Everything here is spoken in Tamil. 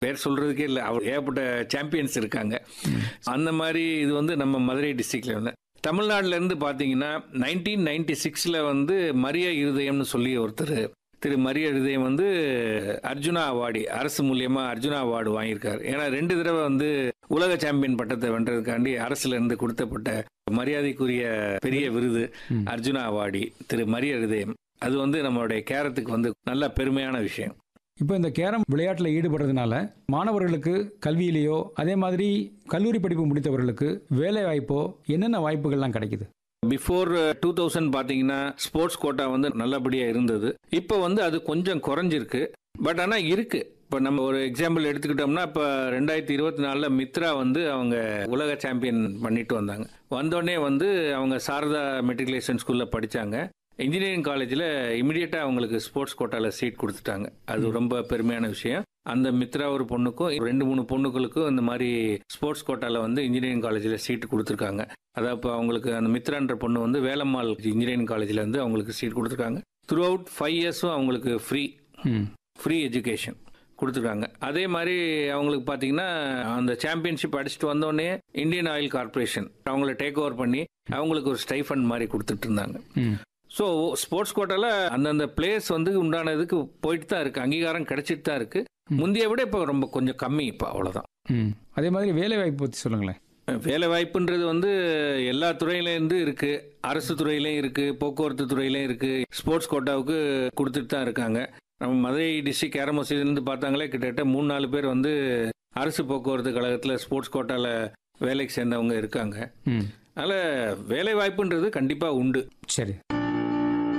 பேர் சொல்றதுக்கே இல்லை அவர் ஏகப்பட்ட சாம்பியன்ஸ் இருக்காங்க அந்த மாதிரி இது வந்து நம்ம மதுரை டிஸ்ட்ரிக்ட்ல வந்து தமிழ்நாட்டில இருந்து பார்த்தீங்கன்னா நைன்டீன் நைன்டி சிக்ஸில் வந்து மரிய இருதயம்னு சொல்லி ஒருத்தர் திரு மரிய இருதயம் வந்து அர்ஜுனா அவார்டு அரசு மூலியமா அர்ஜுனா அவார்டு வாங்கியிருக்காரு ஏன்னா ரெண்டு தடவை வந்து உலக சாம்பியன் பட்டத்தை வென்றதுக்காண்டி அரசுல இருந்து கொடுத்தப்பட்ட மரியாதைக்குரிய பெரிய விருது ம். அர்ஜுனா அவார்டி திரு மரிய இருதயம் அது வந்து நம்மளுடைய கேரத்துக்கு வந்து நல்ல பெருமையான விஷயம் இப்போ இந்த கேரம் விளையாட்டில் ஈடுபடுறதுனால மாணவர்களுக்கு கல்வியிலேயோ அதே மாதிரி கல்லூரி படிப்பு முடித்தவர்களுக்கு வேலை வாய்ப்போ என்னென்ன வாய்ப்புகள்லாம் கிடைக்குது பிஃபோர் டூ தௌசண்ட் பார்த்தீங்கன்னா ஸ்போர்ட்ஸ் கோட்டா வந்து நல்லபடியாக இருந்தது இப்போ வந்து அது கொஞ்சம் குறைஞ்சிருக்கு பட் ஆனால் இருக்கு இப்போ நம்ம ஒரு எக்ஸாம்பிள் எடுத்துக்கிட்டோம்னா இப்போ ரெண்டாயிரத்தி இருபத்தி நாலில் மித்ரா வந்து அவங்க உலக சாம்பியன் பண்ணிட்டு வந்தாங்க வந்தோடனே வந்து அவங்க சாரதா மெட்ரிகுலேஷன் ஸ்கூலில் படித்தாங்க இன்ஜினியரிங் காலேஜில் இமிடியேட்டாக அவங்களுக்கு ஸ்போர்ட்ஸ் கோட்டாவில் சீட் கொடுத்துட்டாங்க அது ரொம்ப பெருமையான விஷயம் அந்த மித்ரா ஒரு பொண்ணுக்கும் ரெண்டு மூணு பொண்ணுகளுக்கும் இந்த மாதிரி ஸ்போர்ட்ஸ் கோட்டாவில் வந்து இன்ஜினியரிங் காலேஜில் சீட் கொடுத்துருக்காங்க அதாவது இப்போ அவங்களுக்கு அந்த மித்ரான்ற பொண்ணு வந்து வேலம்மாள் இன்ஜினியரிங் காலேஜில் வந்து அவங்களுக்கு சீட் கொடுத்துருக்காங்க த்ரூ அவுட் ஃபைவ் இயர்ஸும் அவங்களுக்கு ஃப்ரீ ம் ஃப்ரீ எஜுகேஷன் கொடுத்துருக்காங்க அதே மாதிரி அவங்களுக்கு பார்த்தீங்கன்னா அந்த சாம்பியன்ஷிப் அடிச்சுட்டு வந்தோடனே இந்தியன் ஆயில் கார்ப்பரேஷன் அவங்கள டேக் ஓவர் பண்ணி அவங்களுக்கு ஒரு ஸ்டைஃபண்ட் மாதிரி கொடுத்துட்டு இருந்தாங்க ம் ஸோ ஸ்போர்ட்ஸ் கோட்டால அந்தந்த பிளேஸ் வந்து உண்டானதுக்கு போயிட்டு தான் இருக்கு அங்கீகாரம் கிடைச்சிட்டு தான் இருக்கு முந்தைய விட இப்போ ரொம்ப கொஞ்சம் கம்மி இப்போ அவ்வளோதான் ம் அதே மாதிரி வேலை வாய்ப்பு பற்றி சொல்லுங்களேன் வேலை வாய்ப்புன்றது வந்து எல்லா துறையிலேருந்து இருக்கு அரசு துறையிலையும் இருக்கு போக்குவரத்து துறையிலையும் இருக்கு ஸ்போர்ட்ஸ் கோட்டாவுக்கு கொடுத்துட்டு தான் இருக்காங்க நம்ம மதுரை டிஸ்ட்ரிக்ட் கேரமோசிலிருந்து பார்த்தாங்களே கிட்டத்தட்ட மூணு நாலு பேர் வந்து அரசு போக்குவரத்து கழகத்தில் ஸ்போர்ட்ஸ் கோட்டாவில் வேலைக்கு சேர்ந்தவங்க இருக்காங்க ம் அதனால் வேலை வாய்ப்புன்றது கண்டிப்பாக உண்டு சரி